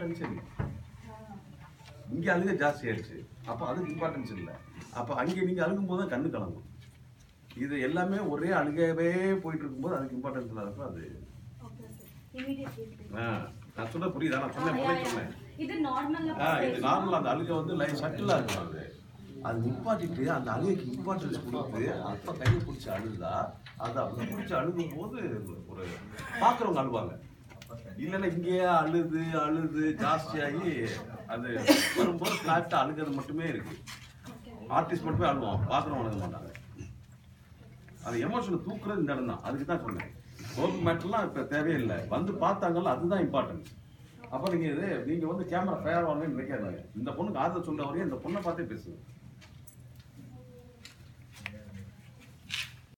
importance இல்லை இங்கே அழுக ஜாஸ்தி ஆயிடுச்சு அப்போ அதுக்கு இம்பார்ட்டன்ஸ் இல்லை அப்போ அங்கே நீங்கள் அழுகும் போது தான் கண்ணு கலங்கும் இது எல்லாமே ஒரே அழுகவே போயிட்டு இருக்கும்போது அதுக்கு இம்பார்ட்டன்ஸ் இல்லாதப்போ அது ஓகே சார் இமிடியேட் ஆ நான் சொல்ல புரியுதா நான் சொன்னேன் முதல்ல சொன்னேன் இது நார்மல்ல ஆ இது நார்மலாக அந்த அழுகை வந்து லைட் சட்டிலாக இருக்கும் அது அது நிப்பாட்டிட்டு அந்த அழுகைக்கு இம்பார்ட்டன்ஸ் கொடுத்து அப்போ கையை பிடிச்சி அழுதா அது அப்படி பிடிச்சி அழுகும் போது ஒரு பார்க்குறவங்க அழுவாங்க இல்லைன்னா இங்கேயே அழுது அழுது ஜாஸ்தியாகி அது வரும்போது ஃப்ளாட்டாக அழுகிறது மட்டுமே இருக்கு ஆர்டிஸ்ட் மட்டுமே அழுவான் பார்க்குறவங்க அழுக மாட்டாங்க அது எமோஷனை தூக்குறது இந்த இடம் தான் அதுக்கு தான் சொன்னேன் கோபி மேட்டர்லாம் இப்போ தேவையில்லை வந்து பார்த்தாங்கல்ல அதுதான் இம்பார்ட்டன்ஸ் அப்போ நீங்கள் இது நீங்கள் வந்து கேமரா ஃபயர் வாங்கன்னு நினைக்காதாங்க இந்த பொண்ணுக்கு ஆதரவு சொல்ல வரையும் இந்த பொண்ணை பார்த்தே பேசுங்க